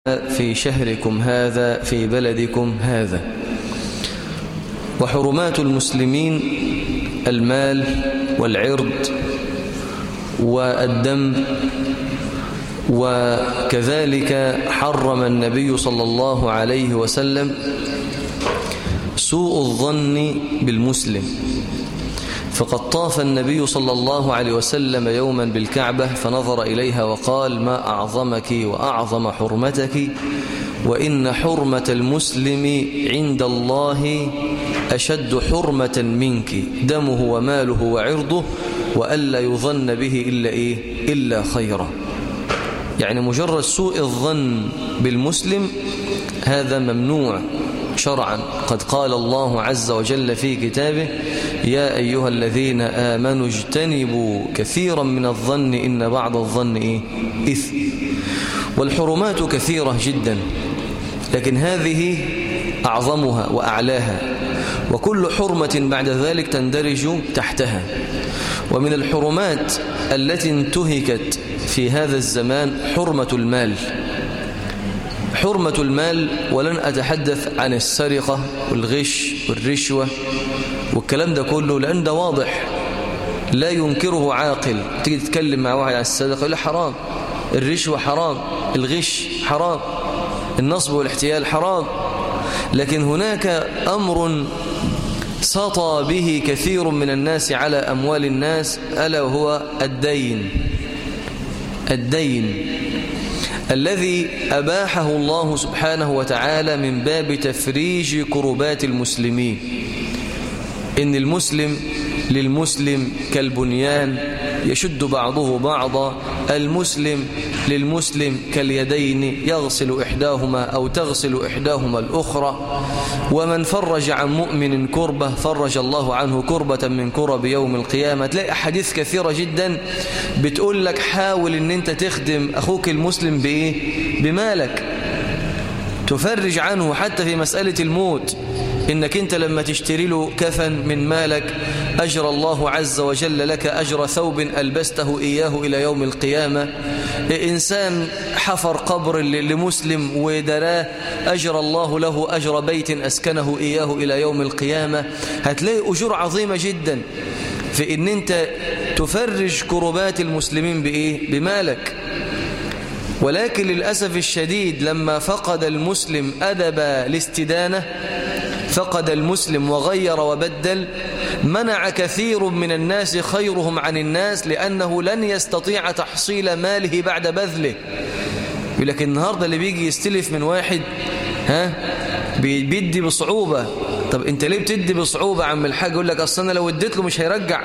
في شهركم هذا في بلدكم هذا وحرمات المسلمين المال والعرض والدم وكذلك حرم النبي صلى الله عليه وسلم سوء الظن بالمسلم فقد طاف النبي صلى الله عليه وسلم يوما بالكعبة فنظر إليها وقال ما أعظمك وأعظم حرمتك وإن حرمة المسلم عند الله أشد حرمة منك دمه وماله وعرضه وألا يظن به إلا إيه إلا خيرا يعني مجرد سوء الظن بالمسلم هذا ممنوع شرعا قد قال الله عز وجل في كتابه يا أيها الذين آمنوا اجتنبوا كثيرا من الظن إن بعض الظن إيه؟ إثم والحرمات كثيرة جدا لكن هذه أعظمها وأعلاها وكل حرمة بعد ذلك تندرج تحتها ومن الحرمات التي انتهكت في هذا الزمان حرمة المال حرمة المال ولن أتحدث عن السرقة والغش والرشوة والكلام ده كله لأن ده واضح لا ينكره عاقل تيجي تتكلم مع واحد عن السرقة يقول حرام الرشوة حرام الغش حرام النصب والاحتيال حرام لكن هناك أمر سطى به كثير من الناس على أموال الناس ألا وهو الدين الدين الذي أباحه الله سبحانه وتعالى من باب تفريج كربات المسلمين إن المسلم للمسلم كالبنيان يشد بعضه بعضا المسلم للمسلم كاليدين يغسل إحداهما أو تغسل إحداهما الأخرى ومن فرج عن مؤمن كربة فرج الله عنه كربة من كرب يوم القيامة تلاقي أحاديث كثيرة جدا بتقول لك حاول أن أنت تخدم أخوك المسلم بإيه؟ بمالك تفرج عنه حتى في مسألة الموت إنك أنت لما تشتري له كفن من مالك أجر الله عز وجل لك أجر ثوب ألبسته إياه إلى يوم القيامة إنسان حفر قبر لمسلم ودراه أجر الله له أجر بيت أسكنه إياه إلى يوم القيامة هتلاقي أجور عظيمة جدا في إن أنت تفرج كربات المسلمين بإيه؟ بمالك ولكن للأسف الشديد لما فقد المسلم أدب الاستدانة فقد المسلم وغير وبدل منع كثير من الناس خيرهم عن الناس لأنه لن يستطيع تحصيل ماله بعد بذله يقول لك النهاردة اللي بيجي يستلف من واحد ها بيدي بصعوبة طب انت ليه بتدي بصعوبة عم الحاج يقول لك أصلا أنا لو اديت له مش هيرجع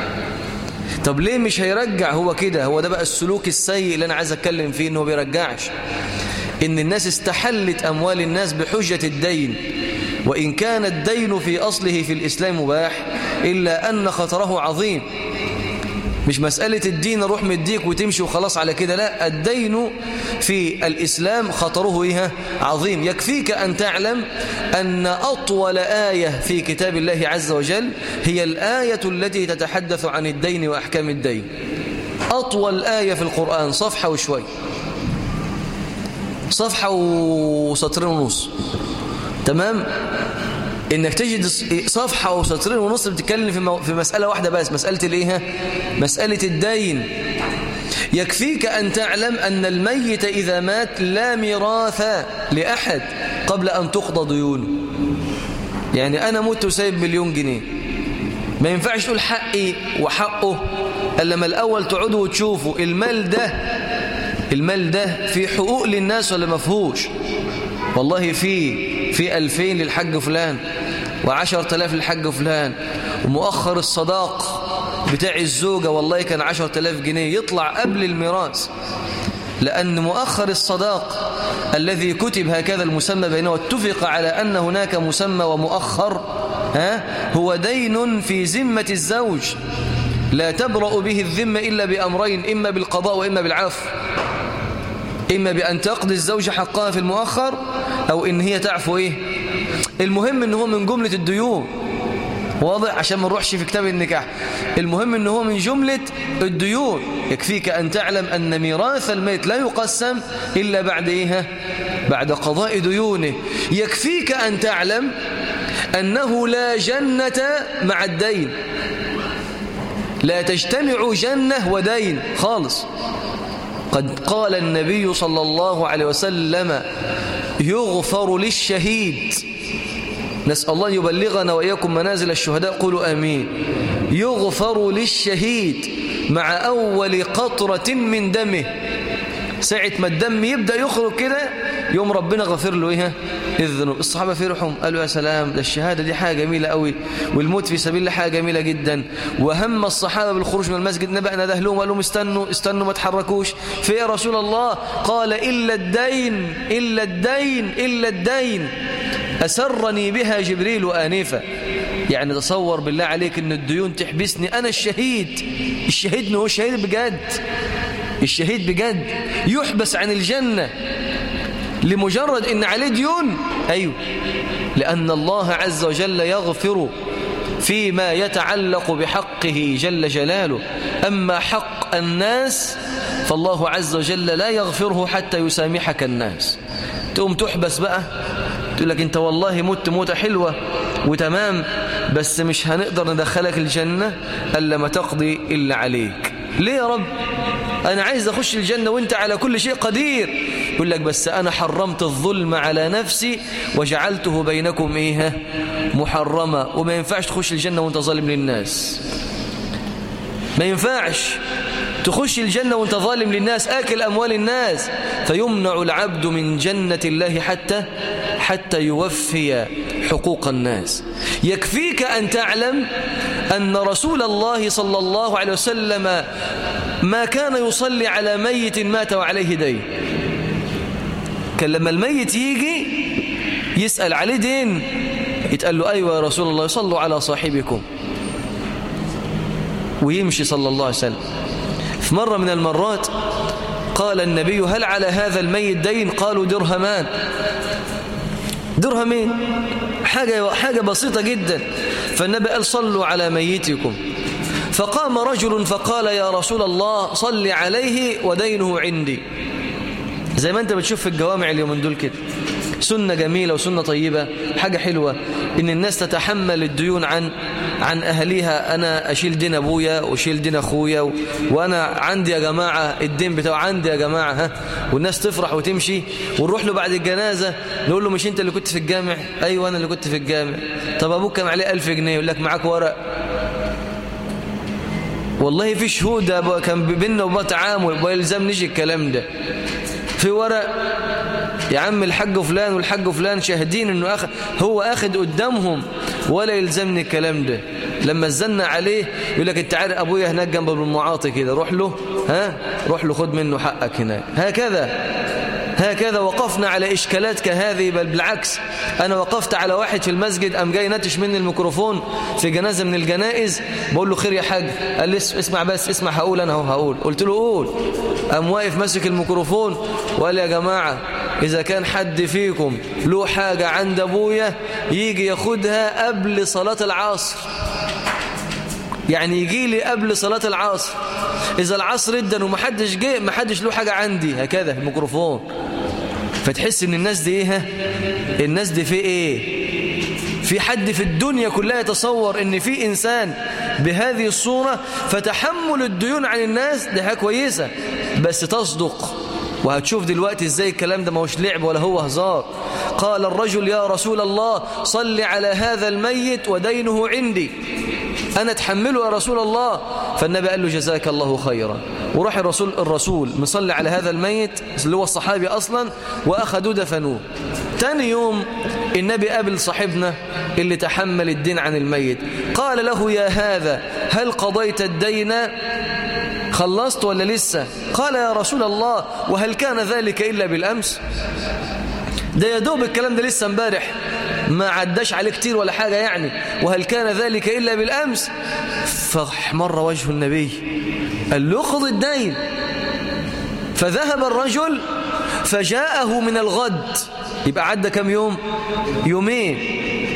طب ليه مش هيرجع هو كده هو ده بقى السلوك السيء اللي أنا عايز أتكلم فيه إنه بيرجعش إن الناس استحلت أموال الناس بحجة الدين وإن كان الدين في أصله في الإسلام مباح إلا أن خطره عظيم مش مسألة الدين روح مديك وتمشي وخلاص على كده لا الدين في الإسلام خطره إيه عظيم يكفيك أن تعلم أن أطول آية في كتاب الله عز وجل هي الآية التي تتحدث عن الدين وأحكام الدين أطول آية في القرآن صفحة وشوي صفحة وسطرين ونص تمام انك تجد صفحة وسطرين ونص بتتكلم في, في مسألة واحدة بس مسألة الايه مسألة الدين يكفيك أن تعلم أن الميت إذا مات لا ميراث لأحد قبل أن تقضى ديونه يعني أنا مت وسايب مليون جنيه ما ينفعش تقول حقي وحقه إلا لما الأول تقعدوا وتشوفوا المال ده المال ده في حقوق للناس ولا ما فيهوش والله في في ألفين للحج فلان وعشر تلاف للحج فلان ومؤخر الصداق بتاع الزوجة والله كان عشر تلاف جنيه يطلع قبل الميراث لأن مؤخر الصداق الذي كتب هكذا المسمى بينه واتفق على أن هناك مسمى ومؤخر ها هو دين في ذمة الزوج لا تبرأ به الذمة إلا بأمرين إما بالقضاء وإما بالعفو إما بأن تقضي الزوجة حقها في المؤخر أو إن هي تعفو إيه المهم إن هو من جملة الديون واضح عشان ما نروحش في كتاب النكاح المهم ان هو من جملة الديون يكفيك أن تعلم أن ميراث الميت لا يقسم إلا بعد إيه بعد قضاء ديونه يكفيك أن تعلم أنه لا جنة مع الدين لا تجتمع جنة ودين خالص قد قال النبي صلى الله عليه وسلم يغفر للشهيد نسأل الله يبلغنا وإياكم منازل الشهداء قولوا آمين يغفر للشهيد مع أول قطرة من دمه ساعة ما الدم يبدأ يخرج كده يوم ربنا غفر له إيه الذنوب الصحابة فرحوا قالوا يا سلام ده الشهادة دي حاجة جميلة قوي والموت في سبيل الله حاجة جميلة جدا وهم الصحابة بالخروج من المسجد نبأ نده لهم قال لهم استنوا استنوا ما تحركوش في يا رسول الله قال إلا الدين إلا الدين إلا الدين أسرني بها جبريل آنفا يعني تصور بالله عليك ان الديون تحبسني أنا الشهيد الشهيد هو الشهيد بجد الشهيد بجد يحبس عن الجنة لمجرد ان عليه ديون أيوه لأن الله عز وجل يغفر فيما يتعلق بحقه جل جلاله أما حق الناس فالله عز وجل لا يغفره حتى يسامحك الناس تقوم تحبس بقى تقول لك انت والله مت موتة حلوة وتمام بس مش هنقدر ندخلك الجنة ألا ما تقضي إلا عليك ليه يا رب أنا عايز أخش الجنة وانت على كل شيء قدير يقول لك بس أنا حرمت الظلم على نفسي وجعلته بينكم إيه محرمة وما ينفعش تخش الجنة وانت ظالم للناس ما ينفعش تخش الجنة وانت ظالم للناس آكل أموال الناس فيمنع العبد من جنة الله حتى حتى يوفي حقوق الناس يكفيك أن تعلم أن رسول الله صلى الله عليه وسلم ما كان يصلي على ميت مات وعليه دين كان لما الميت يجي يسأل عليه دين يتقال له أيوة يا رسول الله صلوا على صاحبكم ويمشي صلى الله عليه وسلم في مرة من المرات قال النبي هل على هذا الميت دين قالوا درهمان درهمين حاجة, حاجة بسيطة جدا فالنبي قال صلوا على ميتكم فقام رجل فقال يا رسول الله صل عليه ودينه عندي زي ما انت بتشوف في الجوامع اليومين دول كده سنة جميلة وسنة طيبة حاجة حلوة إن الناس تتحمل الديون عن عن أهليها أنا أشيل دين أبويا وأشيل دين أخويا و... وأنا عندي يا جماعة الدين بتاعه عندي يا جماعة ها والناس تفرح وتمشي ونروح له بعد الجنازة نقول له مش أنت اللي كنت في الجامع أيوة أنا اللي كنت في الجامع طب أبوك كان عليه ألف جنيه يقول لك معاك ورق والله في شهود كان بيننا وبين تعامل ويلزمنيش الكلام ده في ورق يا عم الحاج فلان والحاج فلان شاهدين انه أخ... هو اخد قدامهم ولا يلزمني الكلام ده لما الزنا عليه يقول لك انت عارف ابويا هناك جنب المعاطي كده روح له ها روح له خد منه حقك هناك هكذا هكذا وقفنا على إشكالات كهذه بل بالعكس أنا وقفت على واحد في المسجد أم جاي نتش مني الميكروفون في جنازة من الجنائز بقول له خير يا حاج قال لي اسمع بس اسمع هقول أنا هو هقول قلت له قول أم واقف ماسك الميكروفون وقال يا جماعة إذا كان حد فيكم له حاجة عند أبويا يجي ياخدها قبل صلاة العصر يعني يجي لي قبل صلاة العصر إذا العصر ادن ومحدش جه محدش له حاجة عندي هكذا الميكروفون فتحس ان الناس دي ايه الناس دي في ايه في حد في الدنيا كلها يتصور ان في انسان بهذه الصورة فتحمل الديون عن الناس دي حاجة كويسة بس تصدق وهتشوف دلوقتي ازاي الكلام ده ما هوش لعب ولا هو هزار قال الرجل يا رسول الله صل على هذا الميت ودينه عندي أنا أتحمله يا رسول الله فالنبي قال له جزاك الله خيرا وراح الرسول الرسول مصلي على هذا الميت اللي هو الصحابي أصلا وأخذوا دفنوه تاني يوم النبي قابل صاحبنا اللي تحمل الدين عن الميت قال له يا هذا هل قضيت الدين خلصت ولا لسه قال يا رسول الله وهل كان ذلك إلا بالأمس ده يا دوب الكلام ده لسه امبارح ما عداش عليه كتير ولا حاجة يعني وهل كان ذلك إلا بالأمس فاحمر وجه النبي قال له اخذ الدين فذهب الرجل فجاءه من الغد يبقى عدى كم يوم يومين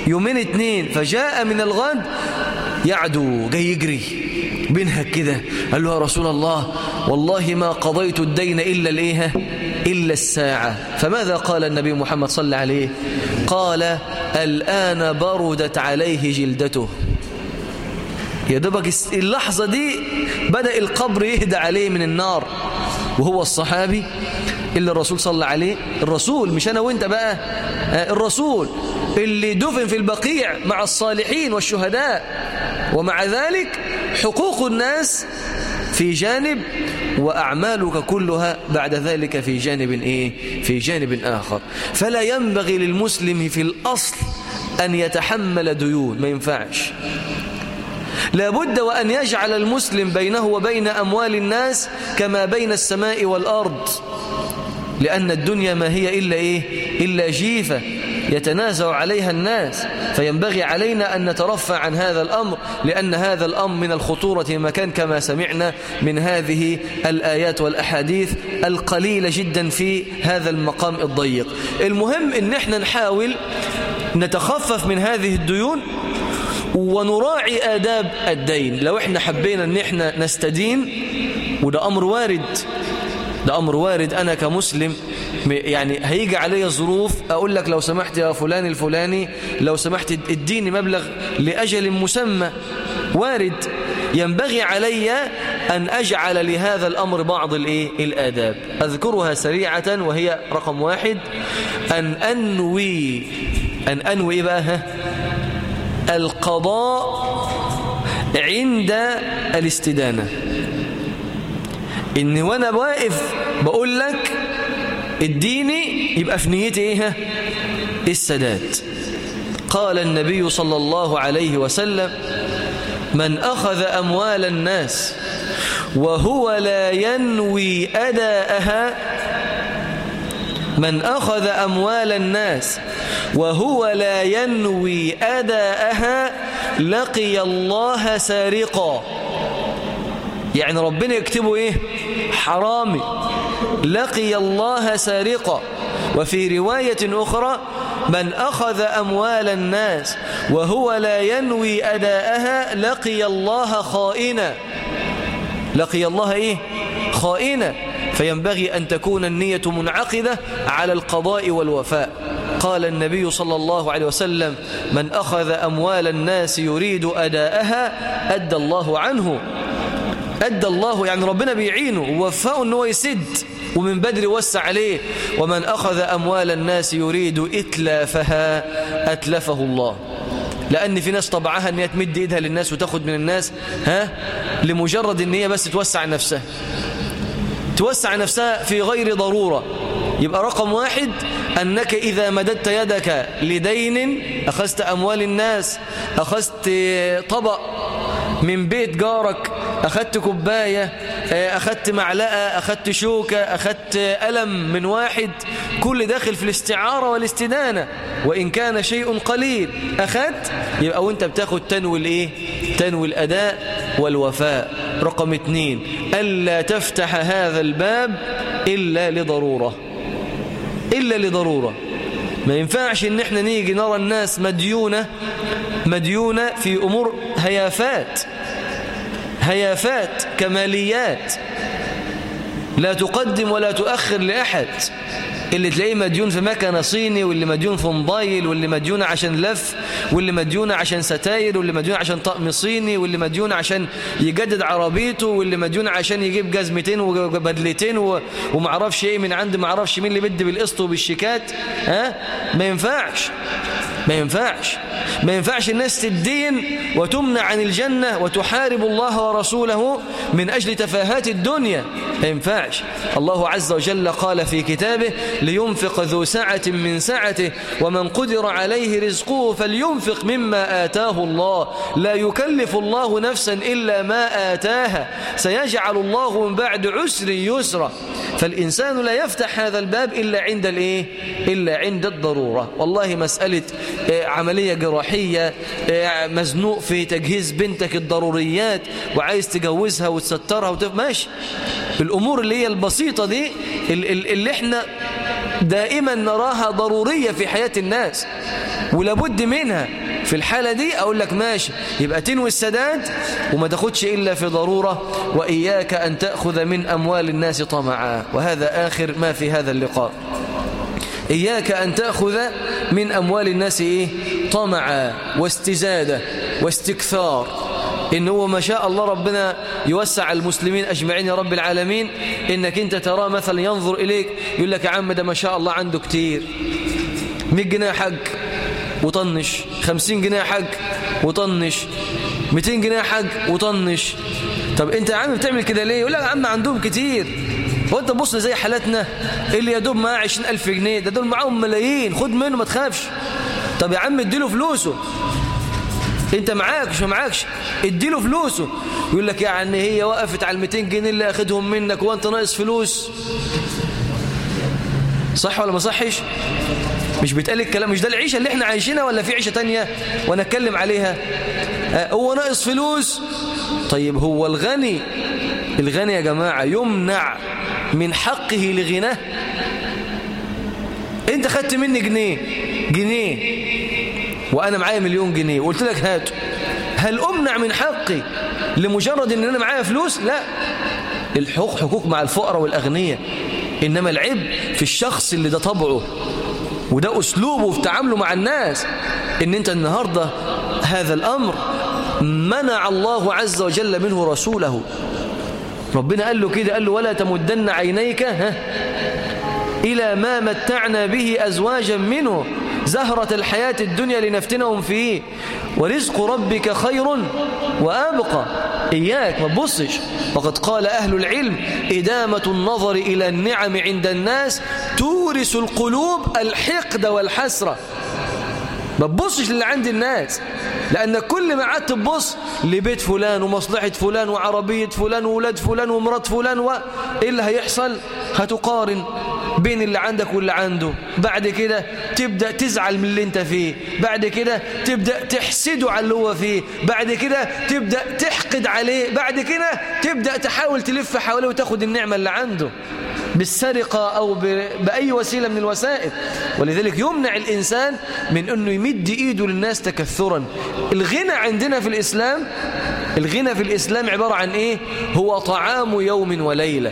يومين اتنين فجاء من الغد يعدو جاي يجري بينهك كده قال له يا رسول الله والله ما قضيت الدين إلا الإيه إلا الساعة فماذا قال النبي محمد صلى الله عليه قال الآن بردت عليه جلدته يا دوبك اللحظة دي بدأ القبر يهدى عليه من النار وهو الصحابي اللي الرسول صلى عليه الرسول مش أنا وانت بقى الرسول اللي دفن في البقيع مع الصالحين والشهداء ومع ذلك حقوق الناس في جانب وأعمالك كلها بعد ذلك في جانب إيه؟ في جانب آخر فلا ينبغي للمسلم في الأصل أن يتحمل ديون ما ينفعش لابد وأن يجعل المسلم بينه وبين أموال الناس كما بين السماء والأرض لأن الدنيا ما هي إلا إيه إلا جيفة يتنازع عليها الناس فينبغي علينا أن نترفع عن هذا الأمر لأن هذا الأمر من الخطورة مكان كما سمعنا من هذه الآيات والأحاديث القليلة جدا في هذا المقام الضيق المهم أن احنا نحاول نتخفف من هذه الديون ونراعي آداب الدين لو احنا حبينا ان احنا نستدين وده أمر وارد ده أمر وارد أنا كمسلم يعني هيجي علي ظروف أقول لك لو سمحت يا فلان الفلاني لو سمحت اديني مبلغ لأجل مسمى وارد ينبغي علي أن أجعل لهذا الأمر بعض الإيه؟ الآداب أذكرها سريعة وهي رقم واحد أن أنوي أن أنوي بقى ها القضاء عند الاستدانة إن وأنا واقف بقول لك اديني يبقى في نيتي إيه السداد قال النبي صلى الله عليه وسلم من أخذ أموال الناس وهو لا ينوي أداءها من أخذ أموال الناس وهو لا ينوي أداءها لقي الله سارقا يعني ربنا يكتبه إيه حرامي لقي الله سارقا وفي رواية أخرى من أخذ أموال الناس وهو لا ينوي أداءها لقي الله خائنا لقي الله إيه خائنا فينبغي أن تكون النية منعقدة على القضاء والوفاء قال النبي صلى الله عليه وسلم من أخذ أموال الناس يريد أداءها أدى الله عنه أدى الله يعني ربنا بيعينه ووفاه أنه يسد ومن بدر يوسع عليه ومن أخذ أموال الناس يريد إتلافها أتلفه الله لأن في ناس طبعها أن هي تمد إيدها للناس وتاخد من الناس ها لمجرد أن هي بس توسع نفسها توسع نفسها في غير ضرورة يبقى رقم واحد أنك إذا مددت يدك لدين أخذت أموال الناس أخذت طبق من بيت جارك أخذت كوباية أخذت معلقة أخذت شوكة أخذت ألم من واحد كل داخل في الاستعارة والاستدانة وإن كان شيء قليل أخذت يبقى وانت بتاخد تنوي الإيه تنوي الأداء والوفاء رقم اثنين ألا تفتح هذا الباب إلا لضرورة إلا لضرورة ما ينفعش ان احنا نيجي نرى الناس مديونة مديونة في أمور هيافات هيافات كماليات لا تقدم ولا تؤخر لأحد اللي تلاقيه مديون في مكنة صيني واللي مديون في موبايل واللي مديون عشان لف واللي مديون عشان ستاير واللي مديون عشان طقم صيني واللي مديون عشان يجدد عربيته واللي مديون عشان يجيب جزمتين وبدلتين و... ومعرفش ايه من عند معرفش مين اللي بدي بالقسط وبالشيكات ها ما ينفعش ما ينفعش ما ينفعش الناس تدين وتمنع عن الجنة وتحارب الله ورسوله من أجل تفاهات الدنيا ما ينفعش الله عز وجل قال في كتابه لينفق ذو سعة من سعته ومن قدر عليه رزقه فلينفق مما آتاه الله لا يكلف الله نفسا إلا ما آتاها سيجعل الله من بعد عسر يسرا فالإنسان لا يفتح هذا الباب إلا عند الإيه؟ إلا عند الضرورة والله مسألة عملية جراحية مزنوق في تجهيز بنتك الضروريات وعايز تجوزها وتسترها وتف... ماشي الأمور اللي هي البسيطة دي اللي احنا دائما نراها ضرورية في حياة الناس ولابد منها في الحالة دي أقول لك ماشي يبقى تنوي السداد وما تاخدش إلا في ضرورة وإياك أن تأخذ من أموال الناس طمعا وهذا آخر ما في هذا اللقاء إياك أن تأخذ من أموال الناس إيه؟ طمعا واستزادة واستكثار إن هو ما شاء الله ربنا يوسع المسلمين أجمعين يا رب العالمين إنك أنت ترى مثلا ينظر إليك يقول لك يا عم ده ما شاء الله عنده كتير 100 جنيه حق وطنش 50 جنيه حق وطنش 200 جنيه حق وطنش طب انت يا عم بتعمل كده ليه يقول لك يا عم عندهم كتير هو انت بص زي حالتنا اللي يا دوب معاه 20000 جنيه ده دول معاهم ملايين خد منه ما تخافش طب يا عم اديله فلوسه انت معاك مش معاكش اديله فلوسه يقول لك يعني هي وقفت على ال 200 جنيه اللي اخدهم منك وانت ناقص فلوس صح ولا ما صحش مش بيتقال الكلام مش ده العيشة اللي احنا عايشينها ولا في عيشة تانية وانا اتكلم عليها اه هو ناقص فلوس طيب هو الغني الغني يا جماعة يمنع من حقه لغناه انت خدت مني جنيه جنيه وانا معايا مليون جنيه وقلت لك هاته هل امنع من حقي لمجرد ان انا معايا فلوس لا الحقوق حقوق مع الفقراء والاغنياء انما العيب في الشخص اللي ده طبعه وده أسلوبه في تعامله مع الناس إن أنت النهاردة هذا الأمر منع الله عز وجل منه رسوله ربنا قال له كده قال له ولا تمدن عينيك ها إلى ما متعنا به أزواجا منه زهرة الحياة الدنيا لنفتنهم فيه ورزق ربك خير وأبقى إياك ما تبصش وقد قال أهل العلم إدامة النظر إلى النعم عند الناس تورث القلوب الحقد والحسرة ما تبصش اللي عند الناس لأن كل ما قعدت تبص لبيت فلان ومصلحة فلان وعربية فلان وولاد فلان ومرات فلان وإيه اللي هيحصل هتقارن بين اللي عندك واللي عنده بعد كده تبدأ تزعل من اللي انت فيه بعد كده تبدأ تحسده على اللي هو فيه بعد كده تبدأ تحقد عليه بعد كده تبدأ تحاول تلف حواليه وتاخد النعمة اللي عنده بالسرقة أو بأي وسيلة من الوسائل ولذلك يمنع الإنسان من أنه يمد إيده للناس تكثرا الغنى عندنا في الإسلام الغنى في الإسلام عبارة عن إيه هو طعام يوم وليلة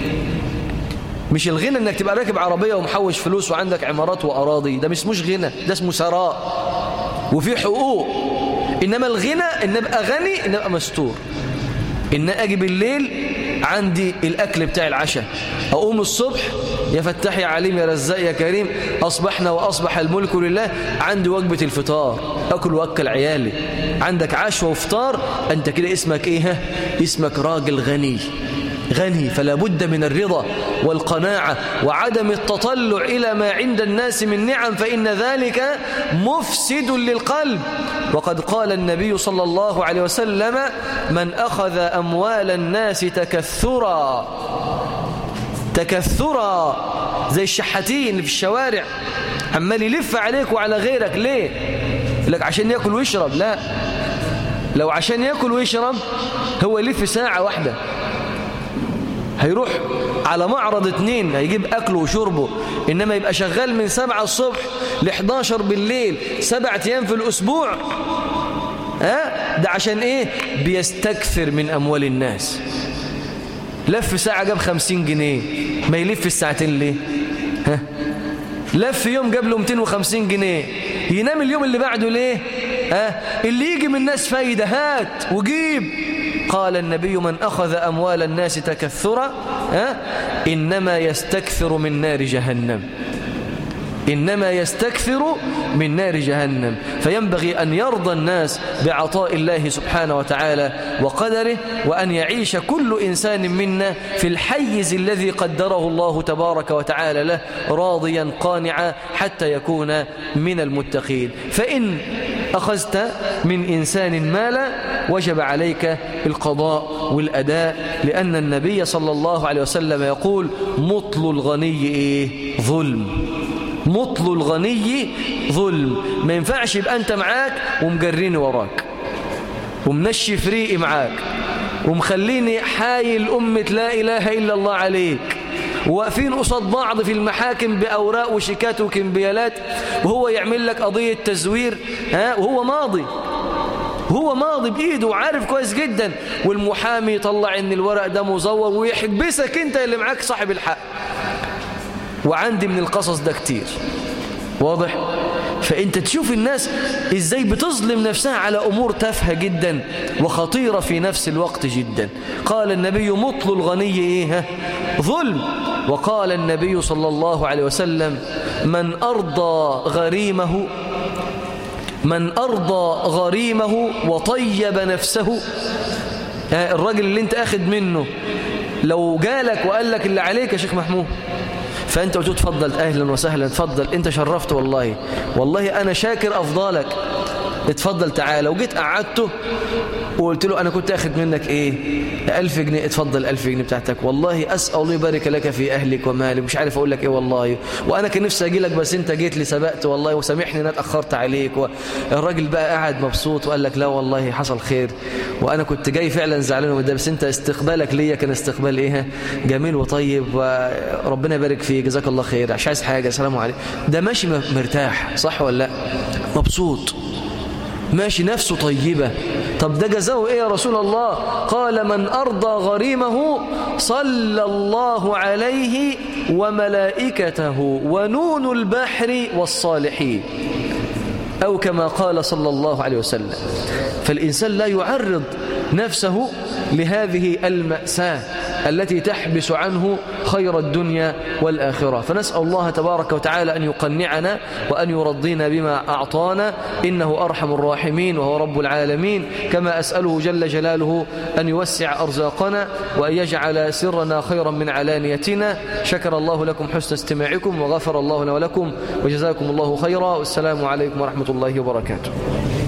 مش الغنى انك تبقى راكب عربية ومحوش فلوس وعندك عمارات وأراضي ده مش اسموش غنى ده اسمه ثراء وفي حقوق إنما الغنى إن أبقى غني إن أبقى مستور إن أجي بالليل عندي الأكل بتاع العشاء أقوم الصبح يا فتاح يا عليم يا رزاق يا كريم أصبحنا وأصبح الملك لله عندي وجبة الفطار أكل وأكل عيالي عندك عشوة وفطار أنت كده اسمك إيه اسمك راجل غني غني فلا بد من الرضا والقناعة وعدم التطلع إلى ما عند الناس من نعم فإن ذلك مفسد للقلب وقد قال النبي صلى الله عليه وسلم من أخذ أموال الناس تكثرا تكثرا زي الشحاتين في الشوارع عمال يلف عليك وعلى غيرك ليه لك عشان يأكل ويشرب لا لو عشان يأكل ويشرب هو يلف ساعة واحدة هيروح على معرض اتنين هيجيب أكله وشربه إنما يبقى شغال من سبعة الصبح ل 11 بالليل سبعة أيام في الأسبوع ها ده عشان إيه بيستكثر من أموال الناس لف ساعة جاب خمسين جنيه ما يلف الساعتين ليه ها لف يوم جاب له 250 جنيه ينام اليوم اللي بعده ليه ها اللي يجي من الناس فايدة هات وجيب قال النبي من أخذ أموال الناس تكثرا ها إنما يستكثر من نار جهنم إنما يستكثر من نار جهنم فينبغي أن يرضى الناس بعطاء الله سبحانه وتعالى وقدره وأن يعيش كل إنسان منا في الحيز الذي قدره الله تبارك وتعالى له راضيا قانعا حتى يكون من المتقين فإن أخذت من إنسان مالا وجب عليك القضاء والأداء لأن النبي صلى الله عليه وسلم يقول مطل الغني إيه؟ ظلم مطل الغني ظلم ما ينفعش يبقى أنت معاك ومجريني وراك ومنشي فريقي معاك ومخليني حايل أمة لا إله إلا الله عليك وواقفين قصاد بعض في المحاكم بأوراق وشيكات وكمبيالات وهو يعمل لك قضية تزوير ها وهو ماضي هو ماضي بإيده وعارف كويس جدا والمحامي يطلع ان الورق ده مزور ويحبسك انت اللي معاك صاحب الحق وعندي من القصص ده كتير واضح فانت تشوف الناس ازاي بتظلم نفسها على امور تافهه جدا وخطيره في نفس الوقت جدا قال النبي مطل الغني ايه ها؟ ظلم وقال النبي صلى الله عليه وسلم من ارضى غريمه من أرضى غريمه وطيب نفسه الراجل اللي انت اخد منه لو جالك وقال لك اللي عليك يا شيخ محمود فانت قلت تفضل اهلا وسهلا تفضل انت شرفت والله والله انا شاكر افضالك اتفضل تعالى وجيت قعدته وقلت له انا كنت اخد منك ايه ألف جنيه اتفضل ألف جنيه بتاعتك والله أسأل الله يبارك لك في أهلك ومالك مش عارف أقول لك إيه والله وأنا كان نفسي أجي لك بس أنت جيت لي سبقت والله وسامحني أن أنا اتأخرت عليك والراجل بقى قاعد مبسوط وقال لك لا والله حصل خير وأنا كنت جاي فعلا زعلان من ده بس أنت استقبالك ليا كان استقبال إيه جميل وطيب وربنا يبارك فيك جزاك الله خير مش عايز حاجة سلام عليكم ده ماشي مرتاح صح ولا لا مبسوط ماشي نفسه طيبة طب ده جزاؤه ايه يا رسول الله قال من أرضى غريمه صلى الله عليه وملائكته ونون البحر والصالحين أو كما قال صلى الله عليه وسلم فالإنسان لا يعرض نفسه لهذه المأساة التي تحبس عنه خير الدنيا والآخرة فنسأل الله تبارك وتعالى أن يقنعنا وأن يرضينا بما أعطانا إنه أرحم الراحمين وهو رب العالمين كما أسأله جل جلاله أن يوسع أرزاقنا وأن يجعل سرنا خيرا من علانيتنا شكر الله لكم حسن استماعكم وغفر الله لنا ولكم وجزاكم الله خيرا والسلام عليكم ورحمة الله وبركاته